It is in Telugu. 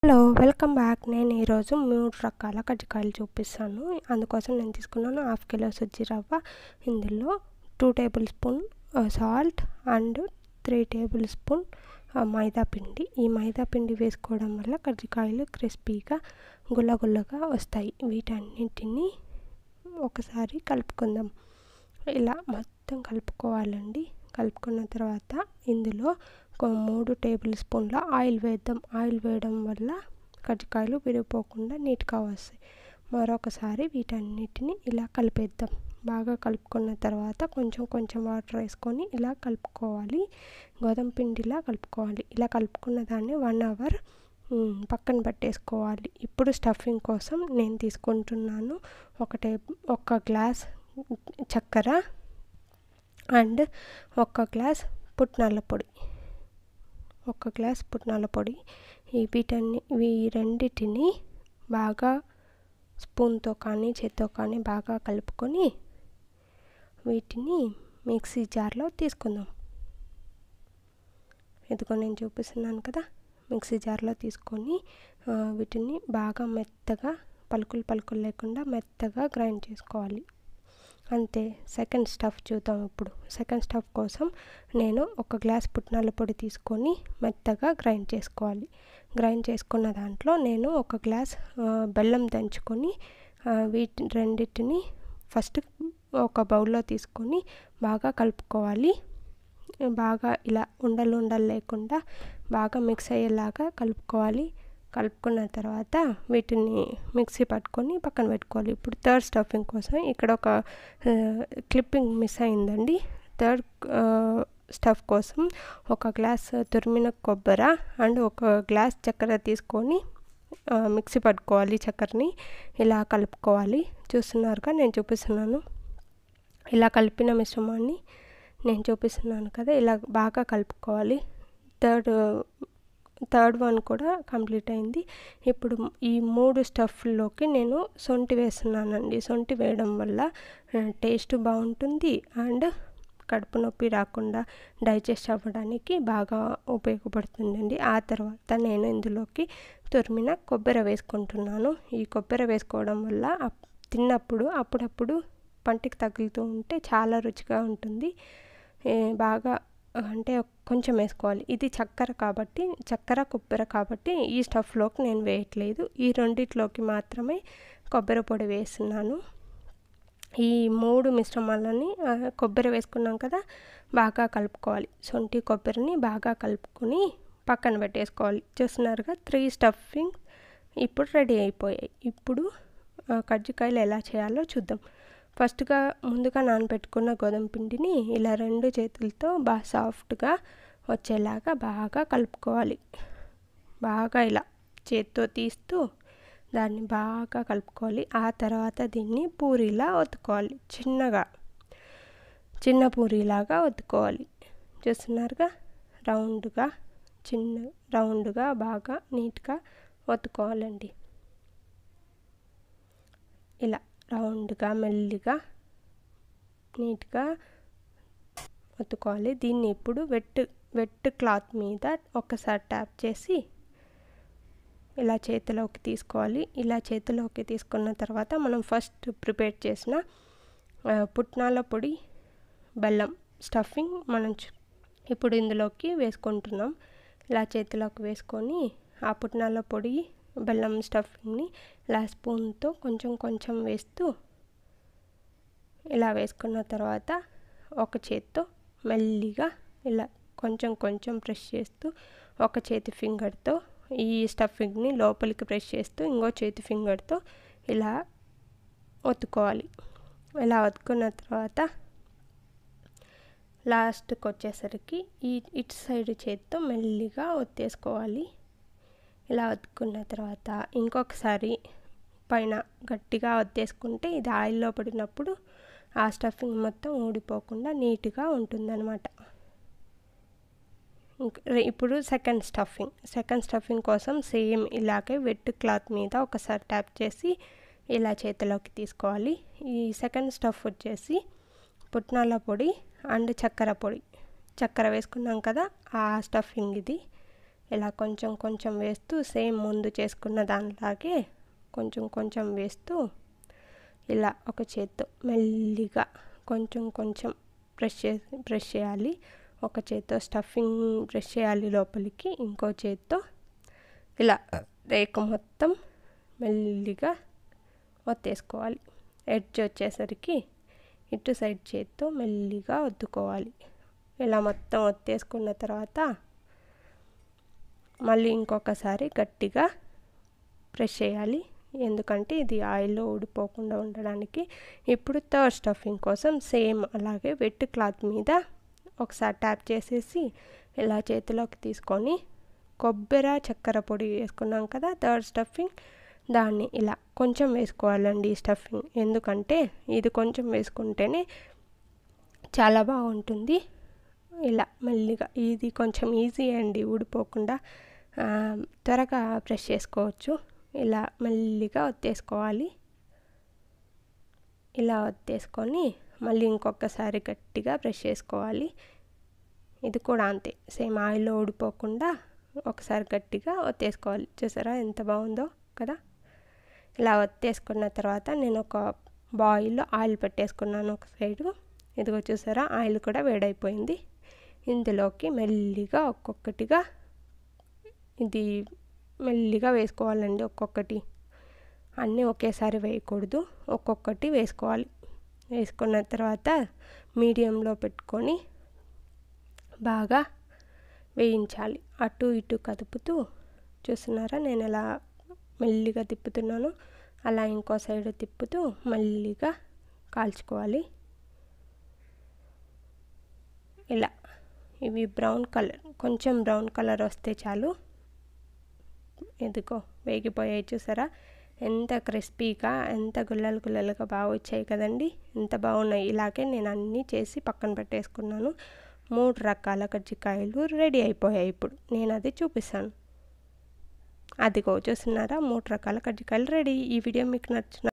హలో వెల్కమ్ బ్యాక్ నేను ఈరోజు మూడు రకాల కజ్జికాయలు చూపిస్తాను అందుకోసం నేను తీసుకున్నాను హాఫ్ కిలో సుజ్జి రవ్వ ఇందులో two tablespoon salt and three tablespoon maida పిండి ఈ మైదా పిండి వేసుకోవడం వల్ల కజ్జికాయలు క్రిస్పీగా గుల్లగుల్లగా వస్తాయి వీటన్నిటిని ఒకసారి కలుపుకుందాం ఇలా మొత్తం కలుపుకోవాలండి కలుపుకున్న తర్వాత ఇందులో ఒక మూడు టేబుల్ స్పూన్ల ఆయిల్ వేద్దాం ఆయిల్ వేయడం వల్ల కజ్జికాయలు విరిగిపోకుండా నీట్గా వస్తాయి మరొకసారి వీటన్నిటిని ఇలా కలిపేద్దాం బాగా కలుపుకున్న తర్వాత కొంచెం కొంచెం వాటర్ వేసుకొని ఇలా కలుపుకోవాలి గోధుమ పిండిలా కలుపుకోవాలి ఇలా కలుపుకున్న దాన్ని వన్ అవర్ పక్కన పెట్టేసుకోవాలి ఇప్పుడు స్టఫింగ్ కోసం నేను తీసుకుంటున్నాను ఒక టే ఒక గ్లాస్ చక్కెర అండ్ ఒక గ్లాస్ పుట్నాల పొడి ఒక గ్లాస్ పుట్నాల పొడి ఈ వీటన్ని ఈ రెండిటిని బాగా స్పూన్తో కానీ చేత్తో కానీ బాగా కలుపుకొని వీటిని మిక్సీ జార్లో తీసుకుందాం ఇదిగో నేను చూపిస్తున్నాను కదా మిక్సీ జార్లో తీసుకొని వీటిని బాగా మెత్తగా పలుకులు పలుకులు లేకుండా మెత్తగా గ్రైండ్ చేసుకోవాలి అంతే సెకండ్ స్టఫ్ చూద్దాం ఇప్పుడు సెకండ్ స్టఫ్ కోసం నేను ఒక గ్లాస్ పుట్నాల పొడి తీసుకొని మెత్తగా గ్రైండ్ చేసుకోవాలి గ్రైండ్ చేసుకున్న దాంట్లో నేను ఒక గ్లాస్ బెల్లం దంచుకొని వీటి రెండింటిని ఫస్ట్ ఒక బౌల్లో తీసుకొని బాగా కలుపుకోవాలి బాగా ఇలా ఉండలు ఉండలు లేకుండా బాగా మిక్స్ అయ్యేలాగా కలుపుకోవాలి కలుపుకున్న తర్వాత వీటిని మిక్సీ పట్టుకొని పక్కన పెట్టుకోవాలి ఇప్పుడు థర్డ్ స్టఫింగ్ కోసం ఇక్కడ ఒక క్లిప్పింగ్ మిస్ అయిందండి థర్డ్ స్టఫ్ కోసం ఒక గ్లాస్ తురిమిన కొబ్బరి అండ్ ఒక గ్లాస్ చక్కెర తీసుకొని మిక్సీ పట్టుకోవాలి చక్కెరని ఇలా కలుపుకోవాలి చూస్తున్నారుగా నేను చూపిస్తున్నాను ఇలా కలిపిన మిశ్రమాన్ని నేను చూపిస్తున్నాను కదా ఇలా బాగా కలుపుకోవాలి థర్డ్ థర్డ్ వన్ కూడా కంప్లీట్ అయింది ఇప్పుడు ఈ మూడు స్టఫ్లోకి నేను సొంటి వేస్తున్నానండి సొంటి వేయడం వల్ల టేస్ట్ బాగుంటుంది అండ్ కడుపు నొప్పి రాకుండా డైజెస్ట్ అవ్వడానికి బాగా ఉపయోగపడుతుందండి ఆ తర్వాత నేను ఇందులోకి తురిమిన కొబ్బరి వేసుకుంటున్నాను ఈ కొబ్బరి వేసుకోవడం వల్ల తిన్నప్పుడు అప్పుడప్పుడు పంటికి తగులుతూ ఉంటే చాలా రుచిగా ఉంటుంది బాగా అంటే కొంచెం వేసుకోవాలి ఇది చక్కెర కాబట్టి చక్కెర కొబ్బరి కాబట్టి ఈ స్టఫ్లోకి నేను వేయట్లేదు ఈ రెండిట్లోకి మాత్రమే కొబ్బరి పొడి వేస్తున్నాను ఈ మూడు మిశ్రమాలని కొబ్బరి వేసుకున్నాం కదా బాగా కలుపుకోవాలి సొంటి కొబ్బరిని బాగా కలుపుకొని పక్కన పెట్టేసుకోవాలి చూస్తున్నారుగా త్రీ స్టఫింగ్ ఇప్పుడు రెడీ అయిపోయాయి ఇప్పుడు కజ్జికాయలు ఎలా చేయాలో చూద్దాం ఫస్ట్గా ముందుగా నానబెట్టుకున్న గోధుమ పిండిని ఇలా రెండు చేతులతో బాగా సాఫ్ట్గా వచ్చేలాగా బాగా కలుపుకోవాలి బాగా ఇలా చేత్తో తీస్తూ దాన్ని బాగా కలుపుకోవాలి ఆ తర్వాత దీన్ని పూరీలా ఒత్తుకోవాలి చిన్నగా చిన్న పూరీలాగా ఒత్తుకోవాలి చూస్తున్నారుగా రౌండ్గా చిన్న రౌండ్గా బాగా నీట్గా ఒత్తుకోవాలండి ఇలా రౌండ్గా మెల్లిగా నీట్గా ఒత్తుకోవాలి దీన్ని ఇప్పుడు వెట్ వెట్ క్లాత్ మీద ఒక్కసారి ట్యాప్ చేసి ఇలా చేతిలోకి తీసుకోవాలి ఇలా చేతిలోకి తీసుకున్న తర్వాత మనం ఫస్ట్ ప్రిపేర్ చేసిన పుట్నాల పొడి బెల్లం స్టఫింగ్ మనం ఇప్పుడు ఇందులోకి వేసుకుంటున్నాం ఇలా చేతిలోకి వేసుకొని ఆ పుట్నాల పొడి బెల్లం స్టఫింగ్ని ఇలా స్పూన్తో కొంచెం కొంచెం వేస్తూ ఇలా వేసుకున్న తర్వాత ఒక చేత్తో మెల్లిగా ఇలా కొంచెం కొంచెం ప్రెస్ చేస్తూ ఒక చేతి ఫింగర్తో ఈ స్టఫింగ్ని లోపలికి ప్రెస్ చేస్తూ ఇంకో చేతి ఫింగర్తో ఇలా ఒత్తుకోవాలి ఇలా ఒత్తుకున్న తర్వాత లాస్ట్కి వచ్చేసరికి ఈ ఇటు సైడ్ చేతితో మెల్లిగా ఒత్తేసుకోవాలి ఇలా ఒత్తుకున్న తర్వాత ఇంకొకసారి పైన గట్టిగా ఒత్తేసుకుంటే ఇది ఆయిల్లో పడినప్పుడు ఆ స్టఫింగ్ మొత్తం ఊడిపోకుండా నీట్గా ఉంటుందన్నమాట ఇప్పుడు సెకండ్ స్టఫింగ్ సెకండ్ స్టఫింగ్ కోసం సేమ్ ఇలాగే వెట్ క్లాత్ మీద ఒకసారి ట్యాప్ చేసి ఇలా చేతిలోకి తీసుకోవాలి ఈ సెకండ్ స్టఫ్ వచ్చేసి పుట్నాల పొడి అండ్ చక్కెర పొడి చక్కెర వేసుకున్నాం కదా ఆ స్టఫింగ్ ఇది ఇలా కొంచెం కొంచెం వేస్తూ సేమ్ ముందు చేసుకున్న దానిలాగే కొంచెం కొంచెం వేస్తూ ఇలా ఒక చేత్తో మెల్లిగా కొంచెం కొంచెం బ్రష్ చేసి బ్రష్ చేయాలి ఒక చేత్తో స్టఫింగ్ బ్రష్ చేయాలి లోపలికి ఇంకో చేత్తో ఇలా రేకు మొత్తం మెల్లిగా ఒత్తేసుకోవాలి ఎడ్జ్ వచ్చేసరికి ఇటు సైడ్ చేత్తో మెల్లిగా ఒత్తుకోవాలి ఇలా మొత్తం ఒత్తేసుకున్న తర్వాత మళ్ళీ ఇంకొకసారి గట్టిగా ప్రెస్ చేయాలి ఎందుకంటే ఇది ఆయిల్లో ఊడిపోకుండా ఉండడానికి ఇప్పుడు థర్డ్ స్టఫింగ్ కోసం సేమ్ అలాగే వెట్ క్లాత్ మీద ఒకసారి ట్యాప్ చేసేసి ఇలా చేతిలోకి తీసుకొని కొబ్బరి చక్కెర పొడి వేసుకున్నాం కదా థర్డ్ స్టఫింగ్ దాన్ని ఇలా కొంచెం వేసుకోవాలండి ఈ స్టఫింగ్ ఎందుకంటే ఇది కొంచెం వేసుకుంటేనే చాలా బాగుంటుంది ఇలా మెల్లిగా ఇది కొంచెం ఈజీ అండి ఊడిపోకుండా త్వరగా ప్రెస్ చేసుకోవచ్చు ఇలా మెల్లిగా ఒత్తేసుకోవాలి ఇలా ఒత్తేసుకొని మళ్ళీ ఇంకొకసారి గట్టిగా ప్రెస్ చేసుకోవాలి ఇది కూడా అంతే సేమ్ ఆయిల్లో ఊడిపోకుండా ఒకసారి గట్టిగా ఒత్తేసుకోవాలి చూసారా ఎంత బాగుందో కదా ఇలా ఒత్తేసుకున్న తర్వాత నేను ఒక బాయిల్లో ఆయిల్ పెట్టేసుకున్నాను ఒక సైడు ఇదిగో చూసారా ఆయిల్ కూడా వేడైపోయింది ఇందులోకి మెల్లిగా ఒక్కొక్కటిగా ఇది మెల్లిగా వేసుకోవాలండి ఒక్కొక్కటి అన్నీ ఒకేసారి వేయకూడదు ఒక్కొక్కటి వేసుకోవాలి వేసుకున్న తర్వాత మీడియంలో పెట్టుకొని బాగా వేయించాలి అటు ఇటు కదుపుతూ చూస్తున్నారా నేను ఎలా మెల్లిగా తిప్పుతున్నాను అలా ఇంకో సైడ్ తిప్పుతూ మెల్లిగా కాల్చుకోవాలి ఇలా ఇవి బ్రౌన్ కలర్ కొంచెం బ్రౌన్ కలర్ వస్తే చాలు ఎందుకో వేగిపోయాయి చూసారా ఎంత క్రిస్పీగా ఎంత గుల్లలు గుల్లలుగా బాగా వచ్చాయి కదండి ఎంత బాగున్నాయి ఇలాగే నేను అన్నీ చేసి పక్కన పెట్టేసుకున్నాను మూడు రకాల కజ్జికాయలు రెడీ అయిపోయాయి ఇప్పుడు నేను అది చూపిస్తాను అదిగో చూస్తున్నారా మూడు రకాల కజ్జికాయలు రెడీ ఈ వీడియో మీకు నచ్చిన